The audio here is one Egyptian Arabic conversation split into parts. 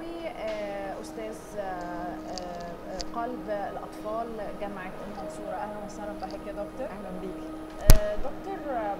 علي آه، استاذ آه، آه، قلب الاطفال جامعه المنصوره اهلا وسهلا بحضرتك يا دكتور اهلا بيكي آه، دكتور آم،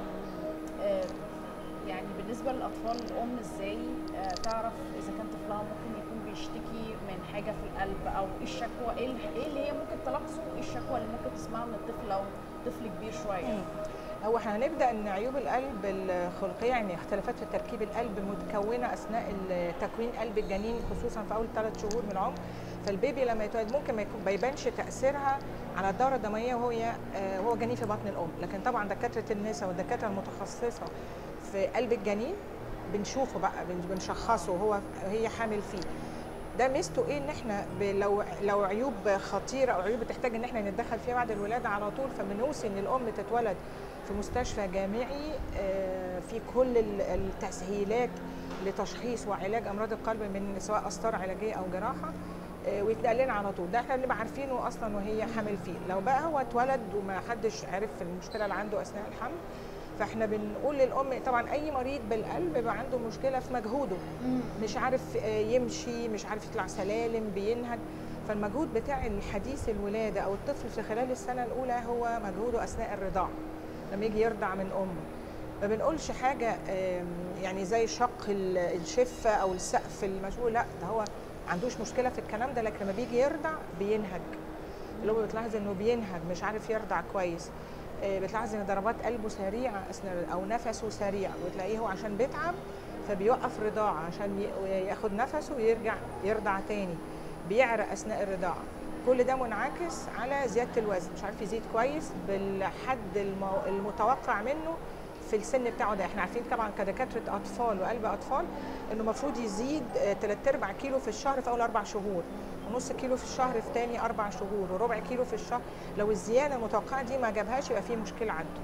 آه، يعني بالنسبه للاطفال الام ازاي آه، تعرف اذا كان طفلها ممكن يكون بيشتكي من حاجه في القلب او ايه الشكوى ايه ال- إيه اللي هي ممكن تلاحظه ايه الشكوى اللي ممكن تسمعها من الطفل لو طفل كبير شويه هو احنا هنبدا ان عيوب القلب الخلقيه يعني اختلافات في تركيب القلب متكونه اثناء ال- تكوين قلب الجنين خصوصا في اول ثلاث شهور من العمر فالبيبي لما يتولد ممكن ما يكون- ما يبانش تاثيرها على الدوره الدمويه وهو آه، وهو جنين في بطن الام لكن طبعا دكاتره النساء والدكاتره المتخصصه في قلب الجنين بنشوفه بقى بن- بنشخصه وهو هي حامل فيه ده ميزته ايه ان احنا ب- لو لو عيوب خطيره او عيوب بتحتاج ان احنا نتدخل فيها بعد الولاده على طول فبنوصي ان الام تتولد في مستشفى جامعي آه، في كل ال- التسهيلات لتشخيص وعلاج امراض القلب من سواء قسطره علاجيه او جراحه آه، ويتنقل لنا على طول ده احنا بنبقى عارفينه اصلا وهي حامل فيه لو بقى هو اتولد وما حدش عرف المشكله اللي عنده اثناء الحمل فاحنا بنقول للام طبعا اي مريض بالقلب بيبقى عنده مشكله في مجهوده مش عارف آه، يمشي مش عارف يطلع سلالم بينهج فالمجهود بتاع الحديث الولاده او الطفل في خلال السنه الاولى هو مجهوده اثناء الرضاعه لما يجي يرضع من امه ما بنقولش حاجه آم، يعني زي شق ال- الشفه او السقف المشغول لا ده هو ما عندوش مشكله في الكلام ده لكن لما بيجي يرضع بينهج اللي هو بتلاحظ انه بينهج مش عارف يرضع كويس آه، بتلاحظ ان ضربات قلبه سريعه اثناء او نفسه سريع وتلاقيه هو عشان بيتعب فبيوقف رضاعه عشان ي- ياخد نفسه ويرجع يرضع تاني بيعرق اثناء الرضاعه كل ده منعكس على زياده الوزن مش عارف يزيد كويس بالحد المو- المتوقع منه في السن بتاعه ده احنا عارفين طبعا كدكاتره اطفال وقلب اطفال انه المفروض يزيد 3 ارباع كيلو في الشهر في اول اربع شهور ونص كيلو في الشهر في تاني اربع شهور وربع كيلو في الشهر لو الزياده المتوقعه دي ما جابهاش يبقى في مشكله عنده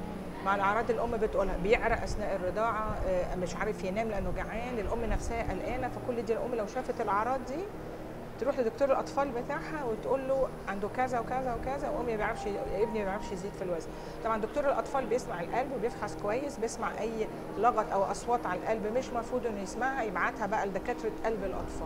مع الاعراض الام بتقولها بيعرق اثناء الرضاعه آه، مش عارف ينام لانه جعان الام نفسها قلقانه فكل دي الام لو شافت الاعراض دي تروح لدكتور الاطفال بتاعها وتقول له عنده كذا وكذا وكذا وامي ما بيعرفش ابني ما بيعرفش يزيد في الوزن طبعا دكتور الاطفال بيسمع القلب وبيفحص كويس بيسمع اي لغط او اصوات على القلب مش المفروض انه يسمعها يبعتها بقى لدكاتره قلب الاطفال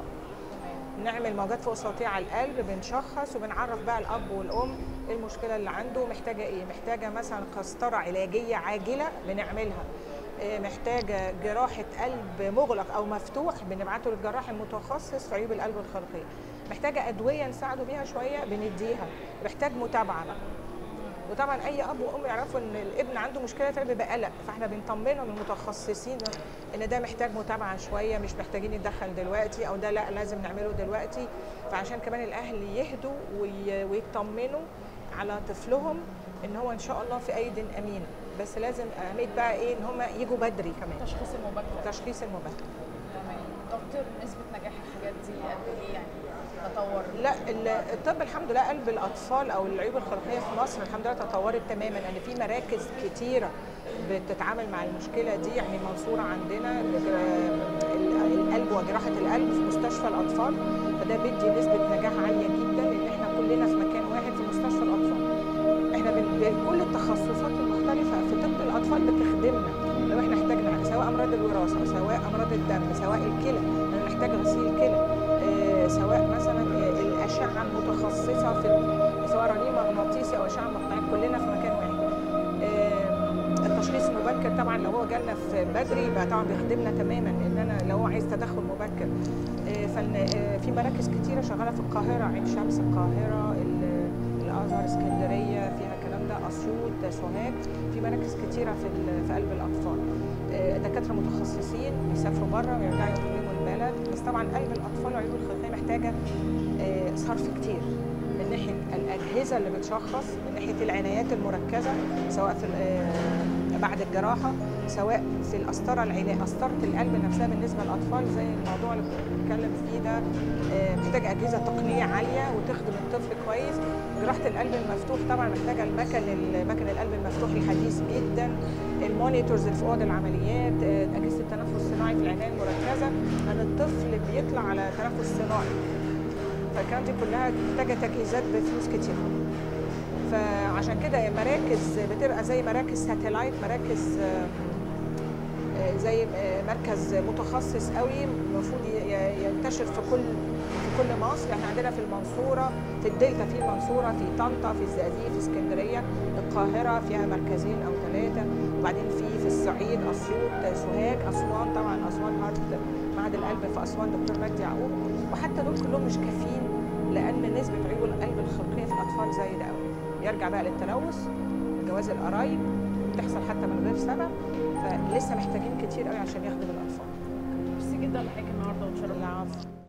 نعمل موجات فوق صوتيه على القلب بنشخص وبنعرف بقى الاب والام ايه المشكله اللي عنده محتاجه ايه محتاجه مثلا قسطره علاجيه عاجله بنعملها إيه، محتاجه جراحه قلب مغلق او مفتوح بنبعته للجراح المتخصص في عيوب القلب الخلقيه محتاجه ادويه نساعده بيها شويه بنديها محتاج متابعه بقى وطبعا اي اب وام يعرفوا ان الابن عنده مشكله فبيبقى قلق فاحنا بنطمنهم المتخصصين ان ده محتاج متابعه شويه مش محتاجين يتدخل دلوقتي او ده لا لازم نعمله دلوقتي فعشان كمان الاهل يهدوا وي- ويطمنوا على طفلهم ان هو ان شاء الله في ايد امينه بس لازم اهميه بقى ايه ان هم يجوا بدري كمان التشخيص المبكر تشخيص المبكر تمام دكتور نسبه نجاح الحاجات دي قد ايه يعني تطور لا ال- الطب الحمد لله قلب الاطفال او العيوب الخلقيه في مصر الحمد لله تطورت تماما لان في مراكز كتيره بتتعامل مع المشكله دي يعني المنصوره عندنا ال- ال- القلب وجراحه القلب في مستشفى الاطفال فده بيدي نسبه نجاح عاليه جدا لان احنا كلنا في مكان واحد في مستشفى الاطفال احنا بن- بن- كل التخصصات المختلفه في طب الاطفال بتخدمنا لو احنا احتاجنا سواء امراض الوراثه سواء امراض الدم سواء الكلى لو نحتاج غسيل كلى آه، سواء مثلا آه، الاشعه المتخصصه في سواء رنين مغناطيسي او اشعه مقطعيه كلنا في مكان واحد آه، التشخيص المبكر طبعا لو هو جالنا في بدري يبقى طبعا بيخدمنا تماما ان انا لو هو عايز تدخل مبكر آه، فن- آه، في مراكز كتيره شغاله في القاهره عين شمس القاهره ال- الازهر اسكندريه فيها الكلام ده اسيوط سوهاج في مراكز كتيره في ال- في قلب الاطفال آه، دكاتره متخصصين بيسافروا بره ويرجعوا يخدموا البلد بس طبعا قلب الاطفال وعيوب الخلقيه محتاجه آه، صرف كتير من ناحيه الاجهزه اللي بتشخص من ناحيه العنايات المركزه سواء في ال- آه، بعد الجراحه سواء في القسطره العلاج قسطره القلب نفسها بالنسبه للاطفال زي الموضوع اللي بنتكلم فيه ده آه، محتاجه اجهزه تقنيه عاليه وتخدم الطفل كويس جراحه القلب المفتوح طبعا محتاجه المكن مكن القلب المفتوح الحديث جدا المونيتورز اللي في اوض العمليات آه، اجهزه التنفس الصناعي في العنايه المركزه لان الطفل بيطلع على تنفس صناعي فالكلام دي كلها محتاجه تجهيزات بفلوس كتير فعشان كده مراكز بتبقى زي مراكز ساتلايت مراكز آه، آه، زي آه، مركز متخصص قوي المفروض ي- ي- ينتشر في كل في كل مصر احنا عندنا في المنصوره في الدلتا في المنصوره في طنطا في الزقازيق في اسكندريه القاهره فيها مركزين او ثلاثه وبعدين في في الصعيد اسيوط سوهاج اسوان طبعا اسوان هارت معهد القلب في اسوان دكتور مجدي يعقوب وحتى دول كلهم مش كافيين لان نسبه عيوب القلب الخلقيه في الاطفال زايده قوي يرجع بقى للتلوث جواز القرايب بتحصل حتى من غير سبب فلسه محتاجين كتير قوي عشان يخدم الاطفال ميرسي جدا لحضرتك النهارده وتشرفنا العفو